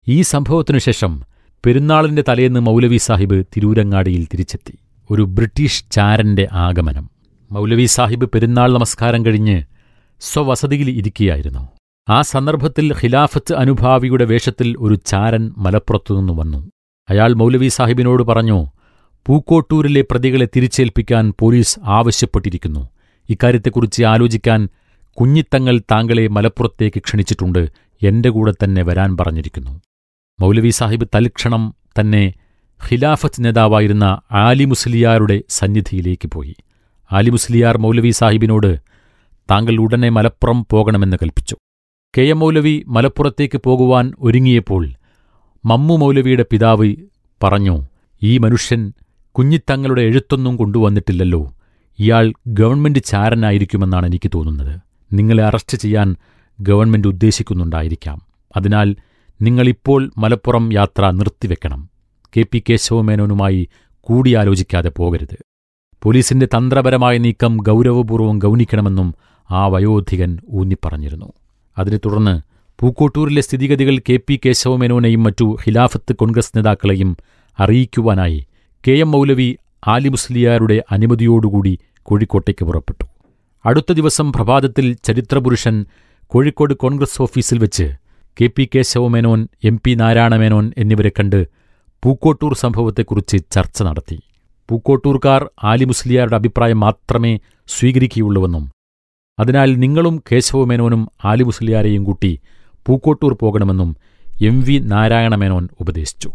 ഈ സംഭവത്തിനു ശേഷം പെരുന്നാളിന്റെ തലേന്ന് മൗലവി സാഹിബ് തിരൂരങ്ങാടിയിൽ തിരിച്ചെത്തി ഒരു ബ്രിട്ടീഷ് ചാരന്റെ ആഗമനം മൗലവി സാഹിബ് പെരുന്നാൾ നമസ്കാരം കഴിഞ്ഞ് സ്വവസതിയിൽ ഇരിക്കുകയായിരുന്നു ആ സന്ദർഭത്തിൽ ഖിലാഫത്ത് അനുഭാവിയുടെ വേഷത്തിൽ ഒരു ചാരൻ മലപ്പുറത്തുനിന്നു വന്നു അയാൾ മൗലവി സാഹിബിനോട് പറഞ്ഞു പൂക്കോട്ടൂരിലെ പ്രതികളെ തിരിച്ചേൽപ്പിക്കാൻ പോലീസ് ആവശ്യപ്പെട്ടിരിക്കുന്നു ഇക്കാര്യത്തെക്കുറിച്ച് ആലോചിക്കാൻ കുഞ്ഞിത്തങ്ങൾ താങ്കളെ മലപ്പുറത്തേക്ക് ക്ഷണിച്ചിട്ടുണ്ട് എന്റെ കൂടെ തന്നെ വരാൻ പറഞ്ഞിരിക്കുന്നു മൗലവി സാഹിബ് തൽക്ഷണം തന്നെ ഖിലാഫത്ത് നേതാവായിരുന്ന ആലി മുസ്ലിയാരുടെ സന്നിധിയിലേക്ക് പോയി ആലി മുസ്ലിയാർ മൗലവി സാഹിബിനോട് താങ്കൾ ഉടനെ മലപ്പുറം പോകണമെന്ന് കൽപ്പിച്ചു കെ എം മൗലവി മലപ്പുറത്തേക്ക് പോകുവാൻ ഒരുങ്ങിയപ്പോൾ മമ്മു മൗലവിയുടെ പിതാവ് പറഞ്ഞു ഈ മനുഷ്യൻ കുഞ്ഞിത്തങ്ങളുടെ എഴുത്തൊന്നും കൊണ്ടുവന്നിട്ടില്ലല്ലോ ഇയാൾ ഗവൺമെന്റ് ചാരനായിരിക്കുമെന്നാണ് എനിക്ക് തോന്നുന്നത് നിങ്ങളെ അറസ്റ്റ് ചെയ്യാൻ ഗവൺമെന്റ് ഉദ്ദേശിക്കുന്നുണ്ടായിരിക്കാം അതിനാൽ നിങ്ങളിപ്പോൾ മലപ്പുറം യാത്ര നിർത്തിവെക്കണം കെ പി കേശവമേനോനുമായി കൂടിയാലോചിക്കാതെ പോകരുത് പോലീസിന്റെ തന്ത്രപരമായ നീക്കം ഗൗരവപൂർവ്വം ഗൗനിക്കണമെന്നും ആ വയോധികൻ ഊന്നിപ്പറഞ്ഞിരുന്നു അതിനെ തുടർന്ന് പൂക്കോട്ടൂരിലെ സ്ഥിതിഗതികൾ കെ പി കേശവമേനോനെയും മറ്റു ഖിലാഫത്ത് കോൺഗ്രസ് നേതാക്കളെയും അറിയിക്കുവാനായി കെ എം മൗലവി ആലി മുസ്ലിയാരുടെ അനുമതിയോടുകൂടി കോഴിക്കോട്ടേക്ക് പുറപ്പെട്ടു അടുത്ത ദിവസം പ്രഭാതത്തിൽ ചരിത്രപുരുഷൻ കോഴിക്കോട് കോൺഗ്രസ് ഓഫീസിൽ വെച്ച് K P Kesavamenon M P Narayanamenon എന്നിവരെ കണ്ട് പൂക്കോട്ടൂർ സംഭവത്തെക്കുറിച്ച് ചർച്ച നടത്തി പൂക്കോട്ടൂർക്കാർ ആലി മുസ്ലിയാരുടെ അഭിപ്രായം മാത്രമേ സ്വീകരിക്കുകയുള്ളൂവെന്നും അതിനാൽ നിങ്ങളും കേശവമേനോനും ആലി മുസ്ലിയാരെയും കൂട്ടി പൂക്കോട്ടൂർ പോകണമെന്നും എം വി നാരായണമേനോൻ ഉപദേശിച്ചു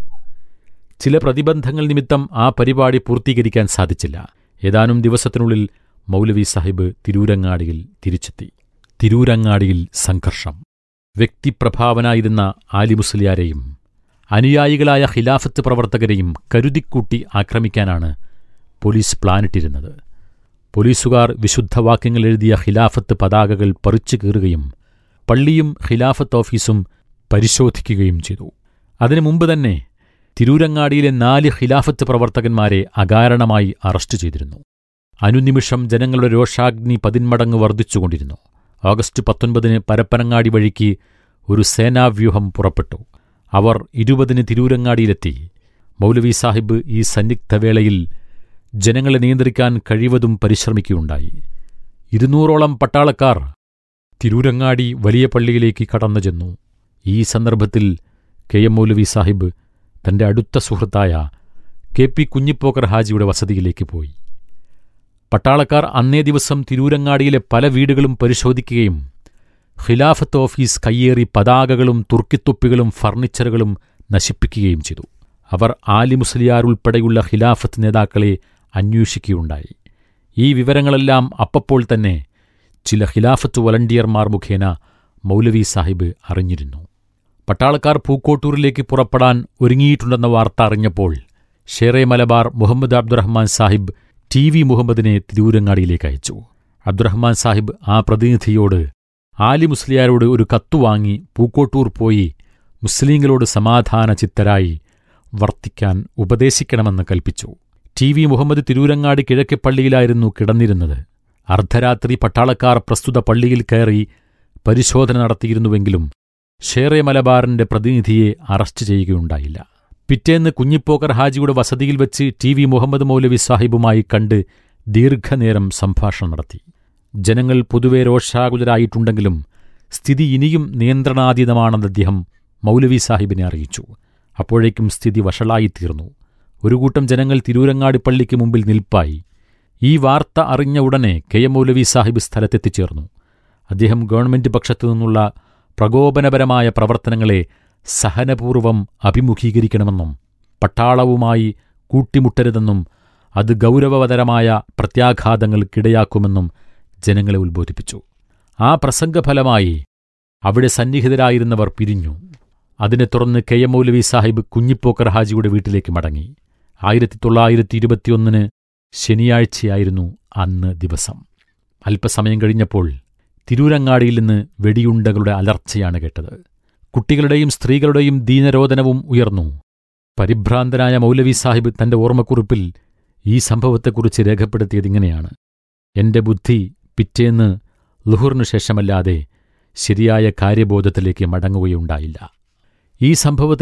ചില പ്രതിബന്ധങ്ങൾ നിമിത്തം ആ പരിപാടി പൂർത്തീകരിക്കാൻ സാധിച്ചില്ല ഏതാനും ദിവസത്തിനുള്ളിൽ മൗലവി സാഹിബ് തിരൂരങ്ങാടിയിൽ തിരിച്ചെത്തി തിരൂരങ്ങാടിയിൽ സംഘർഷം വ്യക്തിപ്രഭാവനായിരുന്ന ആലി മുസ്ലിയാരെയും അനുയായികളായ ഖിലാഫത്ത് പ്രവർത്തകരെയും കരുതിക്കൂട്ടി ആക്രമിക്കാനാണ് പോലീസ് പ്ലാനിട്ടിരുന്നത് പോലീസുകാർ വിശുദ്ധവാക്യങ്ങൾ എഴുതിയ ഖിലാഫത്ത് പതാകകൾ പറിച്ചു കീറുകയും പള്ളിയും ഖിലാഫത്ത് ഓഫീസും പരിശോധിക്കുകയും ചെയ്തു അതിനു മുമ്പ് തന്നെ തിരൂരങ്ങാടിയിലെ നാല് ഖിലാഫത്ത് പ്രവർത്തകന്മാരെ അകാരണമായി അറസ്റ്റ് ചെയ്തിരുന്നു അനുനിമിഷം ജനങ്ങളുടെ രോഷാഗ്നി പതിന്മടങ്ങ് വർദ്ധിച്ചുകൊണ്ടിരുന്നു ഓഗസ്റ്റ് പത്തൊൻപതിന് പരപ്പനങ്ങാടി വഴിക്ക് ഒരു സേനാവ്യൂഹം പുറപ്പെട്ടു അവർ ഇരുപതിന് തിരൂരങ്ങാടിയിലെത്തി മൗലവി സാഹിബ് ഈ സന്നിഗ്ധവേളയിൽ ജനങ്ങളെ നിയന്ത്രിക്കാൻ കഴിവതും പരിശ്രമിക്കുകയുണ്ടായി ഇരുന്നൂറോളം പട്ടാളക്കാർ തിരൂരങ്ങാടി വലിയ പള്ളിയിലേക്ക് കടന്നു ചെന്നു ഈ സന്ദർഭത്തിൽ കെ എം മൗലവി സാഹിബ് തന്റെ അടുത്ത സുഹൃത്തായ കെ പി കുഞ്ഞിപ്പോക്കർ ഹാജിയുടെ വസതിയിലേക്ക് പോയി പട്ടാളക്കാർ അന്നേ ദിവസം തിരൂരങ്ങാടിയിലെ പല വീടുകളും പരിശോധിക്കുകയും ഖിലാഫത്ത് ഓഫീസ് കയ്യേറി പതാകകളും തുർക്കിത്തൊപ്പികളും ഫർണിച്ചറുകളും നശിപ്പിക്കുകയും ചെയ്തു അവർ ആലി മുസ്ലിയാർ ഉൾപ്പെടെയുള്ള ഖിലാഫത്ത് നേതാക്കളെ അന്വേഷിക്കുകയുണ്ടായി ഈ വിവരങ്ങളെല്ലാം അപ്പപ്പോൾ തന്നെ ചില ഖിലാഫത്ത് വലണ്ടിയർമാർ മുഖേന മൗലവി സാഹിബ് അറിഞ്ഞിരുന്നു പട്ടാളക്കാർ പൂക്കോട്ടൂരിലേക്ക് പുറപ്പെടാൻ ഒരുങ്ങിയിട്ടുണ്ടെന്ന വാർത്ത അറിഞ്ഞപ്പോൾ ഷേറെ മലബാർ മുഹമ്മദ് അബ്ദുറഹ്മാൻ സാഹിബ് ടി വി മുഹമ്മദിനെ തിരൂരങ്ങാടിയിലേക്ക് അയച്ചു അബ്ദുറഹ്മാൻ സാഹിബ് ആ പ്രതിനിധിയോട് ആലി മുസ്ലിയാരോട് ഒരു കത്തു വാങ്ങി പൂക്കോട്ടൂർ പോയി മുസ്ലിങ്ങളോട് സമാധാന ചിത്തരായി വർത്തിക്കാൻ ഉപദേശിക്കണമെന്ന് കൽപ്പിച്ചു ടി വി മുഹമ്മദ് തിരൂരങ്ങാടി കിഴക്കേ പള്ളിയിലായിരുന്നു കിടന്നിരുന്നത് അർദ്ധരാത്രി പട്ടാളക്കാർ പ്രസ്തുത പള്ളിയിൽ കയറി പരിശോധന നടത്തിയിരുന്നുവെങ്കിലും ഷേറെ മലബാറിന്റെ പ്രതിനിധിയെ അറസ്റ്റ് ചെയ്യുകയുണ്ടായില്ല പിറ്റേന്ന് കുഞ്ഞിപ്പോക്കർ ഹാജിയുടെ വസതിയിൽ വെച്ച് ടി വി മുഹമ്മദ് മൗലവി സാഹിബുമായി കണ്ട് ദീർഘനേരം സംഭാഷണം നടത്തി ജനങ്ങൾ പൊതുവെ രോഷാകുലരായിട്ടുണ്ടെങ്കിലും സ്ഥിതി ഇനിയും നിയന്ത്രണാതീതമാണെന്ന് അദ്ദേഹം മൗലവി സാഹിബിനെ അറിയിച്ചു അപ്പോഴേക്കും സ്ഥിതി വഷളായിത്തീർന്നു ഒരു കൂട്ടം ജനങ്ങൾ തിരൂരങ്ങാടി പള്ളിക്ക് മുമ്പിൽ നിൽപ്പായി ഈ വാർത്ത അറിഞ്ഞ ഉടനെ കെ എം മൗലവി സാഹിബ് സ്ഥലത്തെത്തിച്ചേർന്നു അദ്ദേഹം ഗവൺമെന്റ് പക്ഷത്തു നിന്നുള്ള പ്രകോപനപരമായ പ്രവർത്തനങ്ങളെ സഹനപൂർവം അഭിമുഖീകരിക്കണമെന്നും പട്ടാളവുമായി കൂട്ടിമുട്ടരുതെന്നും അത് ഗൗരവതരമായ പ്രത്യാഘാതങ്ങൾക്കിടയാക്കുമെന്നും ജനങ്ങളെ ഉത്ബോധിപ്പിച്ചു ആ പ്രസംഗഫലമായി അവിടെ സന്നിഹിതരായിരുന്നവർ പിരിഞ്ഞു അതിനെ തുടർന്ന് കെ എം മൗലവി സാഹിബ് കുഞ്ഞിപ്പോക്കർ ഹാജിയുടെ വീട്ടിലേക്ക് മടങ്ങി ആയിരത്തി തൊള്ളായിരത്തി ഇരുപത്തിയൊന്നിന് ശനിയാഴ്ചയായിരുന്നു അന്ന് ദിവസം അല്പസമയം കഴിഞ്ഞപ്പോൾ തിരൂരങ്ങാടിയിൽ നിന്ന് വെടിയുണ്ടകളുടെ അലർച്ചയാണ് കേട്ടത് കുട്ടികളുടെയും സ്ത്രീകളുടെയും ദീനരോധനവും ഉയർന്നു പരിഭ്രാന്തനായ മൗലവി സാഹിബ് തന്റെ ഓർമ്മക്കുറിപ്പിൽ ഈ സംഭവത്തെക്കുറിച്ച് രേഖപ്പെടുത്തിയതിങ്ങനെയാണ് എന്റെ ബുദ്ധി പിറ്റേന്ന് ലുഹുറിനു ശേഷമല്ലാതെ ശരിയായ കാര്യബോധത്തിലേക്ക് മടങ്ങുകയുണ്ടായില്ല ഈ സംഭവത്തിൽ